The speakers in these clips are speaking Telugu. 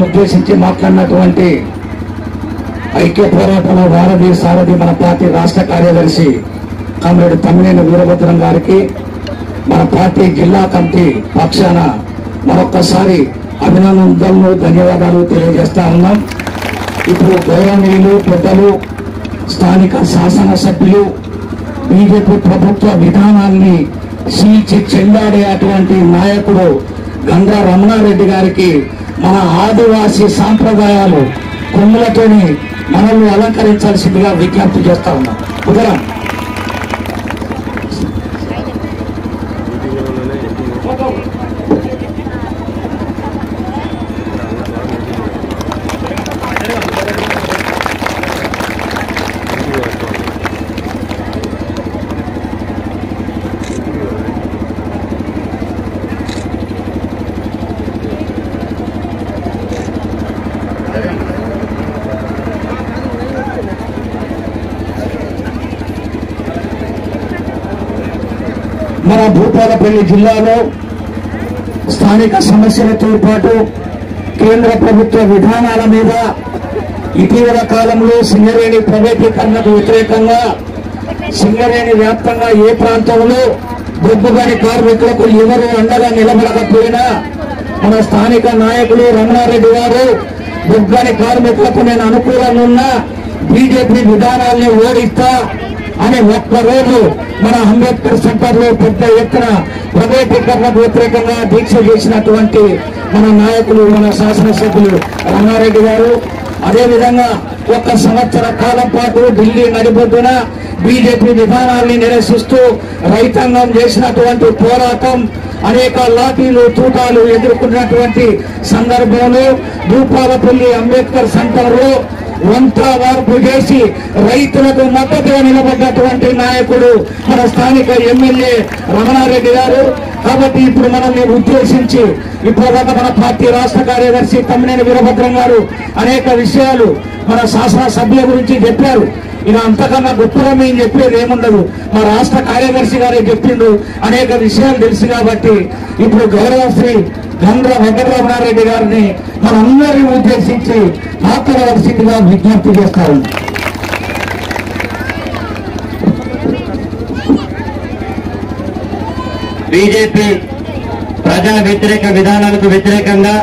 ఉద్దేశించి మాట్లాడినటువంటి ఐక్య పోరాటంలో వారధి సారథి మన పార్టీ రాష్ట్ర కార్యదర్శి కామ్రేడ్ తమ్మినేని వీరభద్రం గారికి మన పార్టీ జిల్లా కమిటీ పక్షాన మరొక్కసారి అభినందనలు ధన్యవాదాలు తెలియజేస్తా ఉన్నాం ఇప్పుడు గౌరవనీయులు పెద్దలు స్థానిక శాసనసభ్యులు బీజేపీ ప్రభుత్వ విధానాల్ని చీల్చి చెందాడే అటువంటి నాయకుడు గంగా రమణారెడ్డి గారికి మన ఆదివాసీ సాంప్రదాయాలు కొమ్ములతోని మనల్ని అలంకరించాల్సిందిగా విజ్ఞప్తి చేస్తా ఉన్నాం కుదరం మన భూపాలపల్లి జిల్లాలో స్థానిక సమస్యలతో పాటు కేంద్ర ప్రభుత్వ విధానాల మీద ఇటీవల కాలంలో సింగరేణి ప్రైవేటీకరణకు వ్యతిరేకంగా సింగరేణి వ్యాప్తంగా ఏ ప్రాంతంలో బొగ్గుగని కార్మికులకు ఎవరు అండగా నిలబడకపోయినా మన స్థానిక నాయకులు రమణారెడ్డి గారు బొగ్గని కార్మికులకు నేను అనుకూలంగా ఉన్నా బీజేపీ విధానాల్ని ఓడిస్తా అని ఒక్కరోజు మన అంబేద్కర్ సెంటర్ లో పెద్ద ఎత్తున ప్రైవేటీకరణకు వ్యతిరేకంగా దీక్ష చేసినటువంటి మన నాయకులు మన శాసనసభ్యులు రమణారెడ్డి గారు అదేవిధంగా ఒక సంవత్సర కాలం పాటు ఢిల్లీ నడిబొడ్డున బీజేపీ విధానాల్ని నిరసిస్తూ రైతాంగం చేసినటువంటి పోరాటం అనేక లాఠీలు తూటాలు ఎదుర్కొన్నటువంటి సందర్భంలో భూపాలపల్లి అంబేద్కర్ సెంటర్ లో వంతా వార్పు చేసి రైతులకు మద్దతుగా నిలబడ్డటువంటి నాయకుడు మన స్థానిక ఎమ్మెల్యే రమణారెడ్డి గారు కాబట్టి ఇప్పుడు మనల్ని ఉద్దేశించి ఇప్పటిదాకా మన పార్టీ రాష్ట్ర కార్యదర్శి తమ్మినేని వీరభద్రం గారు అనేక విషయాలు మన శాసన సభ్యుల గురించి చెప్పారు ఇక అంతకన్నా గొప్పగా మేము చెప్పేది ఏముండదు మా రాష్ట్ర కార్యదర్శి గారే చెప్పిండు అనేక విషయాలు తెలుసు కాబట్టి ఇప్పుడు గౌరవశ్రీ గండ్ర వెంకటరమణారెడ్డి గారిని మనందరినీ ఉద్దేశించి మాట్లాడవలసిందిగా విజ్ఞప్తి చేస్తారు బీజేపీ ప్రజా వ్యతిరేక విధానాలకు వ్యతిరేకంగా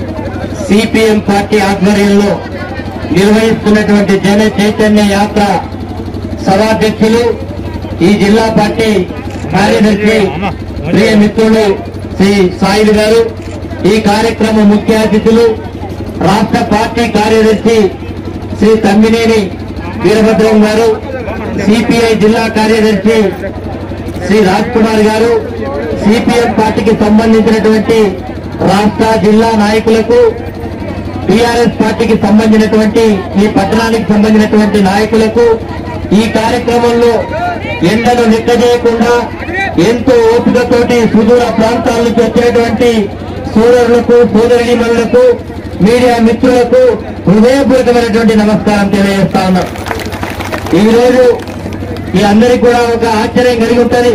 సిపిఎం పార్టీ ఆధ్వర్యంలో నిర్వహిస్తున్నటువంటి జన చైతన్య యాత్ర సభాధ్యక్షులు ఈ జిల్లా పార్టీ కార్యదర్శి ప్రియ మిత్రులు శ్రీ సాయిలు గారు ఈ కార్యక్రమ ముఖ్య అతిథులు రాష్ట్ర పార్టీ కార్యదర్శి శ్రీ తమ్మినేని వీరభద్రం గారు సిపిఐ జిల్లా కార్యదర్శి శ్రీ రాజ్ కుమార్ గారు సిపిఎం పార్టీకి సంబంధించినటువంటి రాష్ట్ర జిల్లా నాయకులకు టిఆర్ఎస్ పార్టీకి సంబంధించినటువంటి ఈ పట్టణానికి సంబంధించినటువంటి నాయకులకు ఈ కార్యక్రమంలో ఎండను లెక్క చేయకుండా ఎంతో ఓపికతోటి సుదూర ప్రాంతాల నుంచి వచ్చినటువంటి సోదరులకు సోదరిమణులకు మీడియా మిత్రులకు హృదయపూర్వకమైనటువంటి నమస్కారం తెలియజేస్తా ఉన్నాం ఈ రోజు ఈ అందరికీ కూడా ఒక ఆశ్చర్యం కలిగి ఉంటది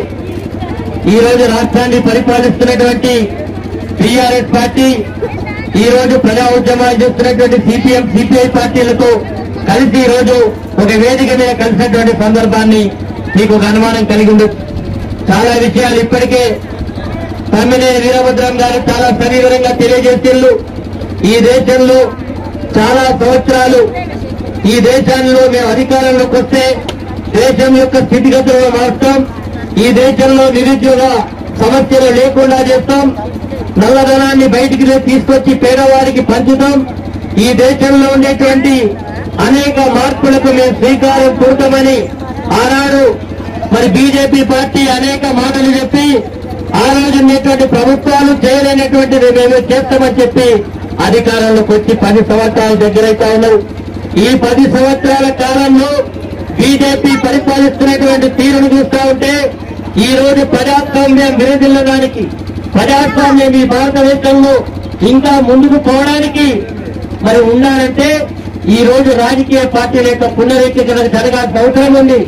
ఈ రోజు రాష్ట్రాన్ని పరిపాలిస్తున్నటువంటి టీఆర్ఎస్ పార్టీ ఈ రోజు ప్రజా ఉద్యమాలు చేస్తున్నటువంటి సిపిఎం సిపిఐ పార్టీలతో కలిసి ఈ రోజు ఒక వేదిక మీద కలిసినటువంటి సందర్భాన్ని మీకు ఒక అనుమానం కలిగి ఉండొచ్చు చాలా విషయాలు ఇప్పటికే తమ్మినేని వీరభద్రం గారు చాలా సవివరంగా తెలియజేసిళ్ళు ఈ దేశంలో చాలా సంవత్సరాలు ఈ దేశంలో మేము అధికారంలోకి వస్తే దేశం యొక్క స్థితిగతులను మారుస్తాం ఈ దేశంలో నిరుద్యోగ సమస్యలు లేకుండా చేస్తాం నల్లధనాన్ని బయటికి తీసుకొచ్చి పేదవారికి పంచుతాం ఈ దేశంలో ఉండేటువంటి అనేక మార్పులకు మేము శ్రీకారం చుడతామని ఆనాడు మరి బీజేపీ పార్టీ అనేక మాటలు చెప్పి ఆ రోజు ఉన్నటువంటి ప్రభుత్వాలు చేయలేనటువంటిది మేము చేస్తామని చెప్పి అధికారంలోకి వచ్చి పది సంవత్సరాల దగ్గరైతా ఉన్నారు ఈ పది సంవత్సరాల కాలంలో బీజేపీ పరిపాలిస్తున్నటువంటి తీరును చూస్తా ఉంటే ఈ రోజు ప్రజాస్వామ్యం విరజిల్లడానికి ప్రజాస్వామ్యం ఈ భారతదేశంలో ఇంకా ముందుకు పోవడానికి మరి ఉండాలంటే ఈ రోజు రాజకీయ పార్టీల యొక్క పునరీకరణ జరగాల్సిన అవసరం ఉంది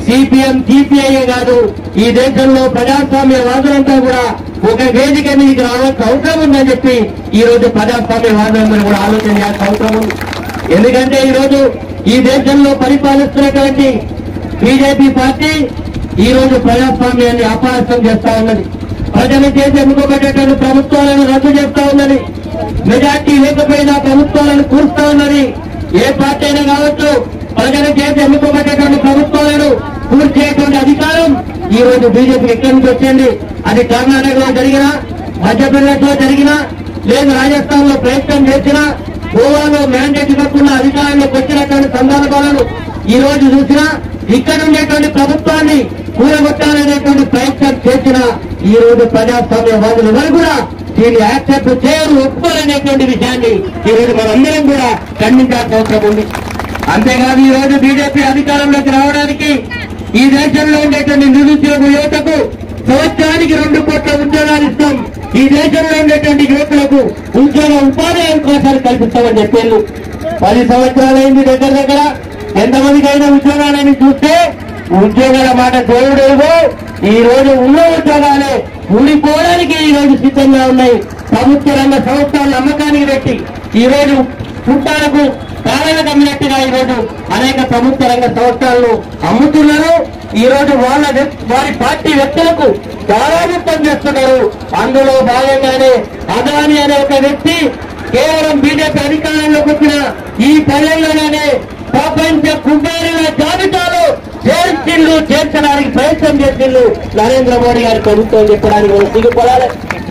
సిపిఎం సిపిఐ కాదు ఈ దేశంలో ప్రజాస్వామ్య వాదులంతా కూడా ఒక వేదిక మీదకి రావాల్సిన అవసరం ఉందని చెప్పి ఈ రోజు ప్రజాస్వామ్య వాదులందరూ కూడా ఆలోచన చేయాల్సిన అవసరం ఉంది ఎందుకంటే ఈ రోజు ఈ దేశంలో పరిపాలిస్తున్నటువంటి బీజేపీ పార్టీ ఈ రోజు ప్రజాస్వామ్యాన్ని అపహాస్యం చేస్తా ఉన్నది ప్రజల చేసి ఎన్నుకోబెట్టేటువంటి ప్రభుత్వాలను రద్దు చేస్తా ఉన్నది మెజార్టీ లేకపోయినా ప్రభుత్వాలను కూరుస్తా ఉన్నది ఏ పార్టీ అయినా కావచ్చు ప్రజల చేసి ఎన్నుకోబెట్టేటువంటి ప్రభుత్వాలను కూర్చేటువంటి అధికారం ఈ రోజు బీజేపీ ఎక్కడి నుంచి వచ్చింది అది కర్ణాటకలో జరిగినా మధ్యప్రదేశ్ లో జరిగినా లేదు రాజస్థాన్ లో ప్రయత్నం చేసినా గోవాలో మ్యాండేట్ ఇవ్వకుండా అధికారంలోకి వచ్చినటువంటి సందర్భాలను ఈ రోజు చూసినా ఇక్కడ ఉండేటువంటి ప్రభుత్వాన్ని కూడగొట్టాలనేటువంటి ప్రయత్నం చేసిన ఈ రోజు ప్రజాస్వామ్యవాదులు ఎవరు కూడా దీన్ని యాక్సెప్ట్ చేయరు ఒప్పుకోరనేటువంటి విషయాన్ని ఈ రోజు మనందరం కూడా ఖండించాల్సిన అవసరం ఉంది అంతేకాదు ఈ రోజు బీజేపీ అధికారంలోకి రావడానికి ఈ దేశంలో ఉండేటువంటి నిరుద్యోగ యువతకు సంవత్సరానికి రెండు కోట్ల ఉద్యోగాలు ఇస్తాం ఈ దేశంలో ఉండేటువంటి యువకులకు ఉద్యోగ ఉపాధి అవకాశాలు కల్పిస్తామని చెప్పేళ్ళు పది సంవత్సరాలైంది దగ్గర దగ్గర ఎంతమందికి అయినా ఉద్యోగాలని చూస్తే ఉద్యోగాల మాట దేవుడేవో ఈ రోజు ఉన్న ఉద్యోగాలే ఊడిపోవడానికి ఈ రోజు సిద్ధంగా ఉన్నాయి ప్రభుత్వ రంగ సంస్థలను అమ్మకానికి పెట్టి ఈ రోజు చుట్టాలకు ప్రాణాలు కమ్మినట్టుగా ఈ రోజు అనేక ప్రభుత్వ రంగ సంస్థలను అమ్ముతున్నారు ఈ రోజు వాళ్ళ వ్యక్- వారి పార్టీ వ్యక్తులకు దారాముక్తం చేస్తున్నారు అందులో భాగంగానే అదాని అనే ఒక వ్యక్తి కేవలం బీజేపీ అధికారంలోకి వచ్చిన ఈ పదేళ్లలోనే ప్రపంచ కుమారుల జాబితాలో చేర్చిల్లు చేర్చడానికి ప్రయత్నం చేసిల్లు నరేంద్ర మోడీ గారి ప్రభుత్వం చెప్పడానికి మనం సిగ్గుపడాలి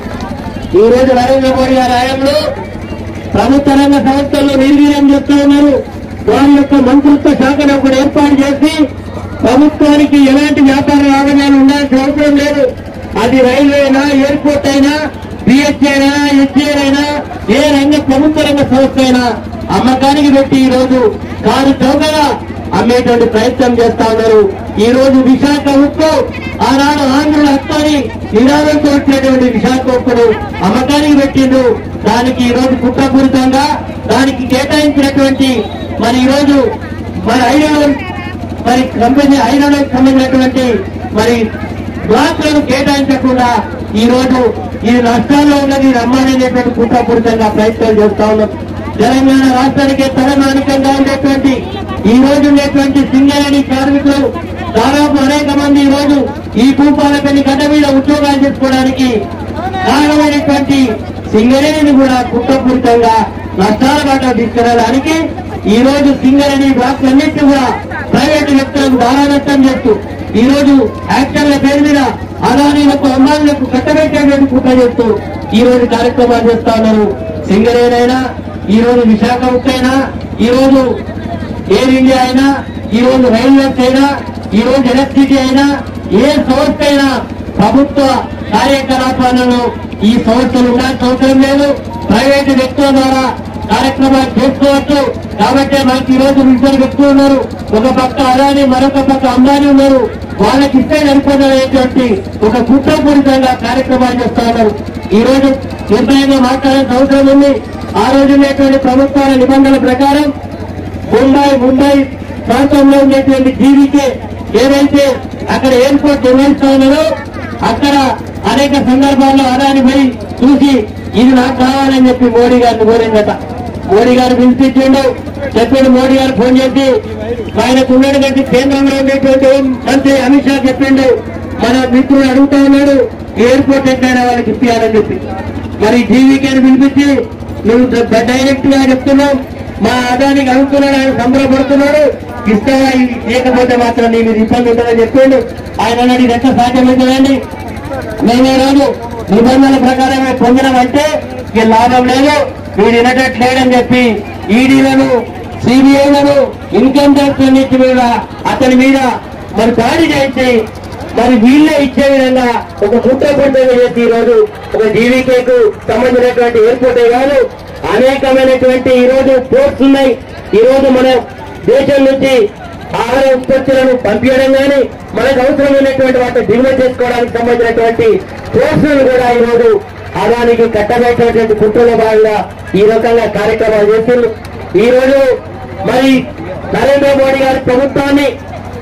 ఈ రోజు నరేంద్ర మోడీ గారి హయాంలో ప్రభుత్వ రంగ సంస్థల్లో నిర్వీర్యం చేస్తూ ఉన్నారు వారి యొక్క మంత్రిత్వ శాఖను ఒకటి ఏర్పాటు చేసి ప్రభుత్వానికి ఎలాంటి వ్యాపార లాభాలు ఉండాల్సిన అవసరం లేదు అది రైల్వే అయినా ఎయిర్పోర్ట్ అయినా బిహెచ్ఏ అయినా హెచ్ఏఎల్ అయినా ఏ రంగ ప్రభుత్వ రంగ సంస్థ అయినా అమ్మకానికి పెట్టి ఈ రోజు కారు చౌకగా అమ్మేటువంటి ప్రయత్నం చేస్తా ఉన్నారు ఈ రోజు విశాఖ ఉక్కు ఆనాడు ఆంధ్రుల హక్కుని నినాదంతో వచ్చినటువంటి విశాఖ ఉక్కును అమ్మకానికి పెట్టిండు దానికి ఈ రోజు కుట్రపూరితంగా దానికి కేటాయించినటువంటి మరి ఈ రోజు మరి ఐరన్ మరి కంపెనీ ఐరన్ సంబంధించినటువంటి మరి బ్లాక్లను కేటాయించకుండా ఈ రోజు ఈ నష్టాల్లో ఉన్నది రమ్మనేటువంటి కుట్రపూరితంగా ప్రయత్నాలు చేస్తా ఉన్నాం తెలంగాణ రాష్ట్రానికి తలమానికంగా ఉండేటువంటి ఈ రోజు ఉండేటువంటి సింగరేణి కార్మికులు దాదాపు అనేక మంది ఈ రోజు ఈ భూపాలపల్లి గడ్డ మీద ఉద్యోగాలు చేసుకోవడానికి కారణమైనటువంటి సింగరేణిని కూడా కుట్రపూరితంగా నష్టాల బాట తీసుకెళ్ళడానికి ఈ రోజు సింగరేణి బ్లాక్లన్నింటినీ కూడా ప్రైవేటు వ్యక్తులకు దారాదత్తం చేస్తూ ఈ రోజు యాక్షన్ల పేరు మీద అదానీలకు అమ్మాయిలకు కట్టబెట్టేటువంటి కుట్ర చేస్తూ ఈ రోజు కార్యక్రమాలు చేస్తా ఉన్నారు సింగరేణైనా ఈ రోజు విశాఖ ఉక్కైనా ఈ రోజు ఎయిర్ ఇండియా అయినా ఈ రోజు రైల్వేస్ అయినా ఈ రోజు ఎలక్ట్రిసిటీ అయినా ఏ సంస్థ అయినా ప్రభుత్వ కార్యకలాపాలను ఈ సంస్థలు ఉండాల్సిన అవసరం లేదు ప్రైవేటు వ్యక్తుల ద్వారా కార్యక్రమాలు చేసుకోవచ్చు కాబట్టి మనకి ఈ రోజు ఇద్దరు వ్యక్తులు ఉన్నారు ఒక పక్క అదాని మరొక పక్క అంబానీ ఉన్నారు వాళ్ళకి ఇస్తే సరిపోతున్నటువంటి ఒక కుట్రపూరితంగా కార్యక్రమాలు చేస్తా ఉన్నారు ఈ రోజు నిర్భయంగా మాట్లాడాల్సిన అవసరం ఉంది ఆ రోజు ఉన్నటువంటి ప్రభుత్వాల నిబంధనల ప్రకారం ముంబై ముంబై ప్రాంతంలో ఉండేటువంటి జీవికే ఏదైతే అక్కడ ఎయిర్పోర్ట్ నిర్వహిస్తా ఉన్నారో అక్కడ అనేక సందర్భాల్లో అదాని పోయి చూసి ఇది నాకు కావాలని చెప్పి మోడీ గారిని కోరిందట మోడీ గారు పిలిపించిండు చెప్పిండు మోడీ గారు ఫోన్ చేసి ఆయనకు ఉన్నటువంటి కేంద్రంలో ఉండేటువంటి మంత్రి అమిత్ షా చెప్పిండు మన మిత్రుడు అడుగుతా ఉన్నాడు ఈ ఎయిర్పోర్ట్ ఎక్కడైనా వాళ్ళకి ఇప్పియాలని చెప్పి మరి జీవీకేని పిలిపించి నువ్వు డ- డైరెక్ట్ గా చెప్తున్నావు మా అదానికి అడుగుతున్నాడు ఆయన సంబరపడుతున్నాడు ఇస్తావా ఇది లేకపోతే మాత్రం నీ మీద ఇబ్బంది ఉంటుందని చెప్పిండు ఆయన అన్నాడు ఇది ఎట్లా సాధ్యమవుతుందండి మేము ఈ రోజు నిబంధనల ప్రకారమే పొందినామంటే ఇక లాభం లేదు వీడు వినటట్టు లేడని చెప్పి ఈడీలను సిబిఐలను ఇన్కమ్ ట్యాక్స్ అన్నిటి మీద అతని మీద మరి దాడి చేసి మరి వీళ్ళే ఇచ్చే విధంగా ఒక కుట్రపూర్తంగా చేసి ఈ రోజు ఒక జీవీకేకు సంబంధించినటువంటి ఎయిర్పోర్టే కాదు అనేకమైనటువంటి ఈ రోజు పోర్ట్స్ ఉన్నాయి ఈ రోజు మన దేశం నుంచి ఆహార ఉత్పత్తులను పంపించడం కానీ మనకు అవసరమైనటువంటి వాటిని దిగుమతి చేసుకోవడానికి సంబంధించినటువంటి పోర్ట్లను కూడా ఈ రోజు అదానికి కట్టబెట్టినటువంటి కుట్రలో భాగంగా ఈ రకంగా కార్యక్రమాలు చేస్తున్నారు ఈ రోజు మరి నరేంద్ర మోడీ గారి ప్రభుత్వాన్ని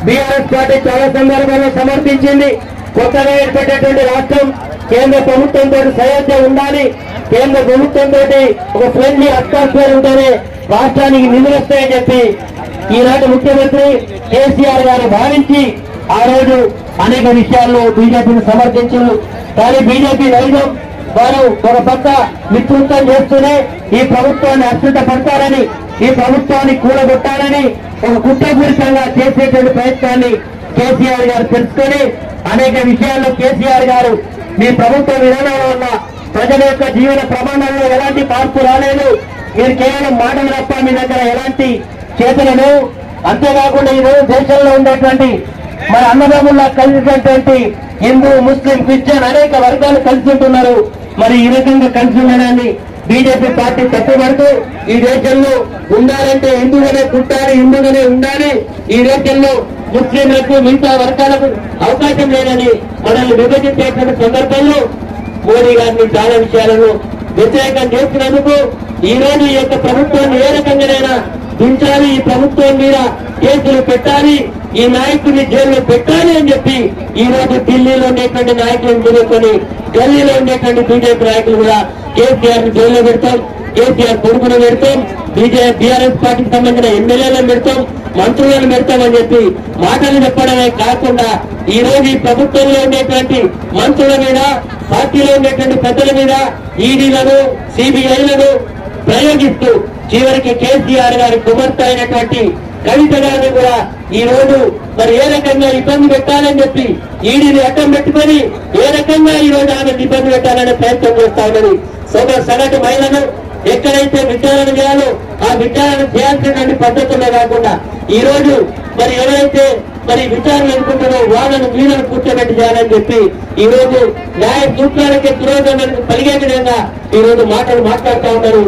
బీఆర్ఎస్ పార్టీ చాలా సందర్భాల్లో సమర్థించింది కొత్తగా ఏర్పడేటువంటి రాష్ట్రం కేంద్ర ప్రభుత్వంతో సయోధ్య ఉండాలి కేంద్ర ప్రభుత్వంతో ఒక ఫ్రెండ్లీ అట్మాస్ఫియర్ ఉంటేనే రాష్ట్రానికి నిధులు వస్తాయని చెప్పి ఈనాటి ముఖ్యమంత్రి కేసీఆర్ గారు భావించి ఆ రోజు అనేక విషయాల్లో బీజేపీని సమర్థించారు కానీ బీజేపీ నైజం వారు ఒక పక్క మిత్రుత్వం చేస్తూనే ఈ ప్రభుత్వాన్ని అశ్రితపడతారని ఈ ప్రభుత్వాన్ని కూడగొట్టాలని ఒక కుట్రపూరితంగా చేసేటువంటి ప్రయత్నాన్ని కేసీఆర్ గారు తెలుసుకొని అనేక విషయాల్లో కేసీఆర్ గారు మీ ప్రభుత్వ విధానాల వల్ల ప్రజల యొక్క జీవన ప్రమాణాల్లో ఎలాంటి మార్పు రాలేదు మీరు కేవలం మాటలు తప్ప మీ దగ్గర ఎలాంటి చేతులను అంతేకాకుండా ఈ రోజు దేశంలో ఉండేటువంటి మన అన్నదమ్ముల్లా కలిసినటువంటి హిందూ ముస్లిం క్రిస్టియన్ అనేక వర్గాలు కలిసి ఉంటున్నారు మరి ఈ రకంగా కలిసి ఉండడాన్ని బీజేపీ పార్టీ తప్పుపడుతూ ఈ దేశంలో ఉండాలంటే హిందువుగానే పుట్టాలి హిందువుగానే ఉండాలి ఈ దేశంలో ముస్లింలకు మిగతా వర్గాలకు అవకాశం లేదని మనల్ని విభజించేటువంటి సందర్భంలో మోడీ గారిని చాలా విషయాలను వ్యతిరేకం చేసినందుకు ఈ రోజు ఈ యొక్క ప్రభుత్వాన్ని ఏ రకంగానైనా దించాలి ఈ ప్రభుత్వం మీద కేసులు పెట్టాలి ఈ నాయకుడిని జైల్లో పెట్టాలి అని చెప్పి ఈ రోజు ఢిల్లీలో ఉండేటువంటి నాయకులను ఎదుర్కొని ఢిల్లీలో ఉండేటువంటి బీజేపీ నాయకులు కూడా కేసీఆర్ ని జైల్లో పెడతాం కేసీఆర్ కొడుకును పెడతాం బీజేపీ బీఆర్ఎస్ పార్టీకి సంబంధించిన ఎమ్మెల్యేలను పెడతాం మంత్రులను పెడతామని చెప్పి మాటలు చెప్పడమే కాకుండా ఈ రోజు ఈ ప్రభుత్వంలో ఉండేటువంటి మంత్రుల మీద పార్టీలో ఉండేటువంటి పెద్దల మీద ఈడీలను సిబిఐలను ప్రయోగిస్తూ చివరికి కేసీఆర్ గారి కుమార్తె అయినటువంటి కవిత గారిని కూడా ఈ రోజు మరి ఏ రకంగా ఇబ్బంది పెట్టాలని చెప్పి ఈడీని అడ్డం పెట్టుకొని ఏ రకంగా ఈ రోజు ఆమె ఇబ్బంది పెట్టాలనే ప్రయత్నం చేస్తా ఉన్నది సొగ సగటు మహిళను ఎక్కడైతే విచారణ చేయాలో ఆ విచారణ చేయాల్సినటువంటి పద్ధతుల్లో కాకుండా ఈ రోజు మరి ఎవరైతే మరి విచారణ అనుకుంటారో వాళ్ళను వీళ్ళను కూర్చోబెట్టి చేయాలని చెప్పి ఈ రోజు న్యాయ సూత్రాలకి పురోగమనం కలిగే విధంగా ఈ రోజు మాటలు మాట్లాడుతూ ఉన్నారు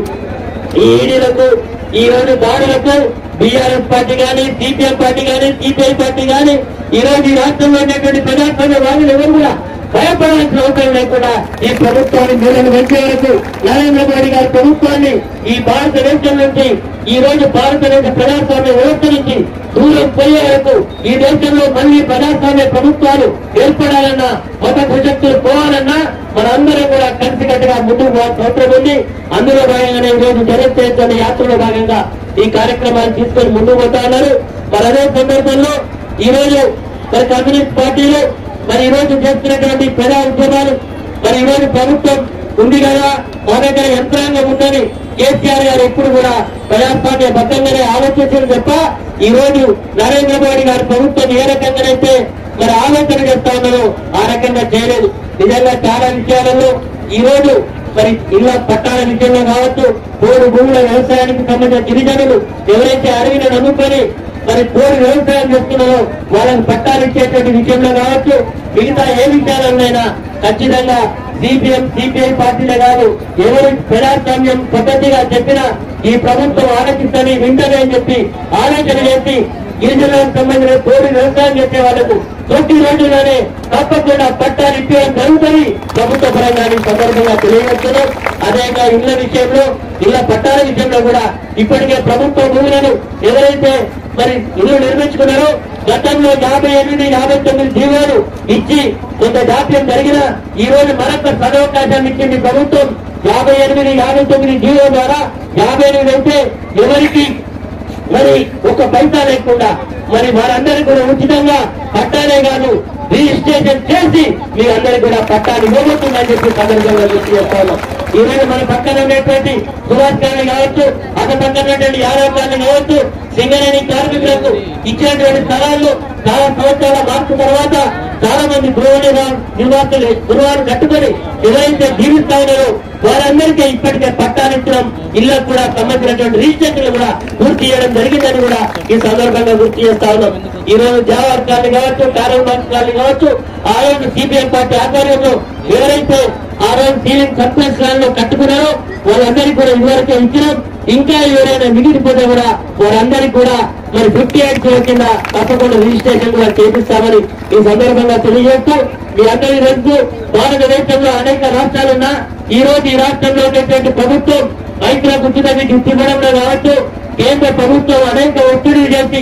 ఈ ఈడీలకు ఈ రోజు దాడులకు బీఆర్ఎస్ పార్టీ కానీ సిపిఎం పార్టీ కానీ సిపిఐ పార్టీ కానీ ఈ రోజు ఈ రాష్ట్రంలో ఉన్నటువంటి ప్రజాస్వామ్య వాదులు ఎవరు కూడా భయపడాల్సిన అవసరం లేకుండా ఈ ప్రభుత్వాన్ని మూలను వచ్చే వరకు నరేంద్ర మోడీ గారి ప్రభుత్వాన్ని ఈ భారతదేశం నుంచి ఈ రోజు భారతదేశ ప్రజాస్వామ్య వ్యవస్థ నుంచి దూరం పోయే వరకు ఈ దేశంలో మళ్ళీ ప్రజాస్వామ్య ప్రభుత్వాలు ఏర్పడాలన్నా మత ప్రశక్తులు పోవాలన్నా మనందరం కూడా కలిసికట్టుగా ముందుకు పోవాల్సిన అవసరం ఉంది అందులో భాగంగానే ఈ రోజు జగత్తేస్తున్న యాత్రలో భాగంగా ఈ కార్యక్రమాన్ని తీసుకొని ముందుకు పోతా ఉన్నారు మరి అదే సందర్భంలో ఈ రోజు మరి కమ్యూనిస్ట్ పార్టీలు మరి ఈ రోజు చేస్తున్నటువంటి ప్రజా ఉద్యమాలు మరి ఈ రోజు ప్రభుత్వం ఉంది కదా మా దగ్గర యంత్రాంగం ఉందని కేసీఆర్ గారు ఎప్పుడు కూడా ప్రజాస్వామ్య బద్దంగానే ఆలోచించారు తప్ప ఈ రోజు నరేంద్ర మోడీ గారి ప్రభుత్వం ఏ రకంగానైతే మరి ఆలోచన చేస్తా ఉన్నారో ఆ రకంగా చేయలేదు నిజంగా చాలా విషయాలలో ఈ రోజు మరి ఇళ్ల పట్టాల విషయంలో కావచ్చు పోడు భూముల వ్యవసాయానికి సంబంధించిన గిరిజనులు ఎవరైతే అడవిని నమ్ముకొని మరి పోడు వ్యవసాయం చేస్తున్నారో వాళ్ళకి పట్టాలు ఇచ్చేటువంటి విషయంలో కావచ్చు మిగతా ఏ విషయాలైనా ఖచ్చితంగా సిపిఎం సిపిఐ పార్టీలే కాదు ఎవరు ప్రజాస్వామ్యం పద్ధతిగా చెప్పినా ఈ ప్రభుత్వం ఆలోచిస్తని వింటనే అని చెప్పి ఆలోచన చేసి గిరిజనులకు సంబంధించిన పోడు వ్యవసాయం చేసే వాళ్ళకు ప్రతి రోజులోనే తప్పకుండా పట్టాలు ఇప్పడం జరుగుతుంది ప్రభుత్వ పరంగా ఈ సందర్భంగా తెలియవచ్చును అదేవిధంగా ఇళ్ల విషయంలో ఇళ్ల పట్టాల విషయంలో కూడా ఇప్పటికే ప్రభుత్వ భూములను ఎవరైతే మరి ఇల్లు నిర్మించుకున్నారో గతంలో యాభై ఎనిమిది యాభై తొమ్మిది జీవోలు ఇచ్చి కొంత జాప్యం జరిగిన ఈ రోజు మరొక సదవకాశాన్ని ఇచ్చింది ప్రభుత్వం యాభై ఎనిమిది యాభై తొమ్మిది జీవో ద్వారా యాభై ఎనిమిది అయితే ఎవరికి మరి ఒక పైసా లేకుండా మరి వారందరికీ కూడా ఉచితంగా పట్టాలే కాదు రిజిస్ట్రేషన్ చేసి మీ అందరికీ కూడా పట్టాలు ఇవ్వబోతుందని చెప్పి సందర్భంగా గుర్తు చేస్తాను ఈ రోజు మన పక్కన ఉండేటువంటి సుభాష్ గారిని కావచ్చు అక్కడ పక్కన ఉన్నటువంటి యాదవ్ గారిని కావచ్చు సింగరేణి కార్మికులకు ఇచ్చినటువంటి స్థలాల్లో చాలా సంవత్సరాల మార్పు తర్వాత చాలా మంది గృహ నిర్వా- నిర్వాహకులు గృహాలు కట్టుకొని ఎవరైతే జీవిస్తా ఉన్నారో వారందరికీ ఇప్పటికే పట్టాలు ఇచ్చడం ఇళ్లకు కూడా సంబంధించినటువంటి రిజిస్ట్రేషన్లు కూడా పూర్తి చేయడం జరిగిందని కూడా ఈ సందర్భంగా గుర్తు చేస్తా ఉన్నాం ఈ రోజు జావర్ గారిని కావచ్చు కారం గారిని కావచ్చు ఆ రోజు సిపిఎం పార్టీ ఆధ్వర్యంలో ఎవరైతే ఆ రోజు సీలింగ్ సర్ప్లస్ ల్యాండ్ కట్టుకున్నారో వాళ్ళందరికీ కూడా ఇదివరకే ఇచ్చినాం ఇంకా ఎవరైనా మిగిలిపోతే కూడా వారందరికీ కూడా మరి ఫిఫ్టీ ఎయిట్ కింద తప్పకుండా రిజిస్ట్రేషన్ కూడా చేపిస్తామని ఈ సందర్భంగా తెలియజేస్తూ మీ అందరి తెలుసు భారతదేశంలో అనేక రాష్ట్రాలున్నా ఈ రోజు ఈ రాష్ట్రంలో ఉన్నటువంటి ప్రభుత్వం రైతులకు ఉచిత విద్యుత్ ఇవ్వడంలో కావచ్చు కేంద్ర ప్రభుత్వం అనేక ఒత్తిడి చేసి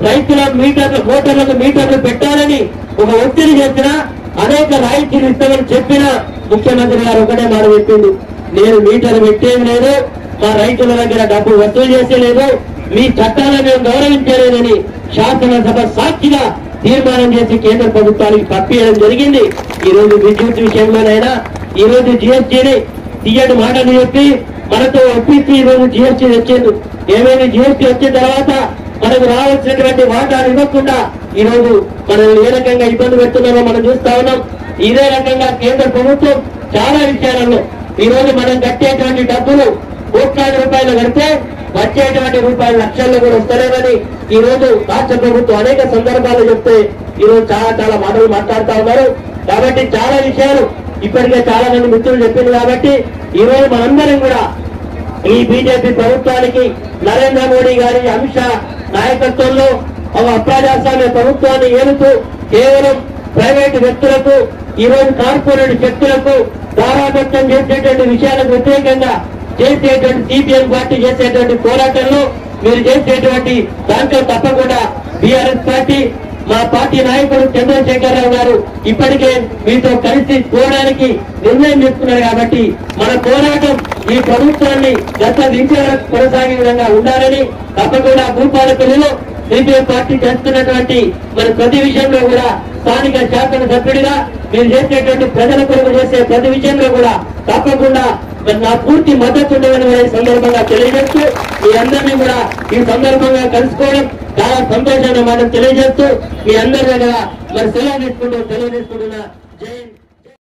రైతుల మీటర్లు మోటార్లకు మీటర్లు పెట్టాలని ఒక ఒత్తిడి చేసిన అనేక రాయితీలు ఇస్తామని చెప్పిన ముఖ్యమంత్రి గారు ఒకటే మాట చెప్పింది నేను మీటర్ పెట్టేది లేదు మా రైతుల దగ్గర డబ్బు వసూలు చేసేలేదు మీ చట్టాలను మేము గౌరవించలేదని శాసనసభ సాక్షిగా తీర్మానం చేసి కేంద్ర ప్రభుత్వానికి పంపించడం జరిగింది ఈ రోజు విద్యుత్ విషయంలోనైనా ఈ రోజు జిఎస్టీని తీయని మాటలు చెప్పి మనతో ఒప్పించి ఈ రోజు జిఎస్టీ తెచ్చింది ఏమైనా జిఎస్టీ వచ్చిన తర్వాత మనకు రావాల్సినటువంటి వాటాలు ఇవ్వకుండా ఈ రోజు మనల్ని ఏ రకంగా ఇబ్బంది పెడుతున్నారో మనం చూస్తా ఉన్నాం ఇదే రకంగా కేంద్ర ప్రభుత్వం చాలా విషయాలలో ఈ రోజు మనం కట్టేటువంటి డబ్బులు కోట్లాది రూపాయలు కడితే వచ్చేటువంటి రూపాయలు లక్షల్లో కూడా వస్తలేవని ఈ రోజు రాష్ట్ర ప్రభుత్వం అనేక సందర్భాలు చెప్తే ఈ రోజు చాలా చాలా మాటలు మాట్లాడుతా ఉన్నారు కాబట్టి చాలా విషయాలు ఇప్పటికే చాలా మంది మిత్రులు చెప్పింది కాబట్టి ఈ రోజు మనందరం కూడా ఈ బీజేపీ ప్రభుత్వానికి నరేంద్ర మోడీ గారి అమిత్ షా నాయకత్వంలో ఒక అప్రజాస్వామ్య ప్రభుత్వాన్ని ఏలుతూ కేవలం ప్రైవేటు వ్యక్తులకు ఈ రోజు కార్పొరేట్ శక్తులకు దారాదత్తం చేసేటువంటి విషయాలకు వ్యతిరేకంగా చేసేటువంటి సిపిఎం పార్టీ చేసేటువంటి పోరాటంలో మీరు చేసేటువంటి దాంట్లో తప్పకుండా బీఆర్ఎస్ పార్టీ మా పార్టీ నాయకుడు చంద్రశేఖరరావు గారు ఇప్పటికే మీతో కలిసి పోవడానికి నిర్ణయం తీసుకున్నారు కాబట్టి మన పోరాటం ఈ ప్రభుత్వాన్ని గత దించే వరకు కొనసాగే విధంగా ఉండాలని తప్పకుండా భూపాలపల్లిలో సిపిఎం పార్టీ చేస్తున్నటువంటి మన ప్రతి విషయంలో కూడా స్థానిక శాసన సభ్యుడిగా మీరు చేసేటువంటి ప్రజల కొరకు చేసే ప్రతి విషయంలో కూడా తప్పకుండా మరి నా పూర్తి మద్దతు ఉండదని కూడా ఈ సందర్భంగా తెలియజేస్తూ మీ అందరినీ కూడా ఈ సందర్భంగా కలుసుకోవడం చాలా సంతోషంగా మనం తెలియజేస్తూ మీ అందరి దగ్గర మరి సెలవు తీసుకుంటూ తెలియజేసుకుంటున్నా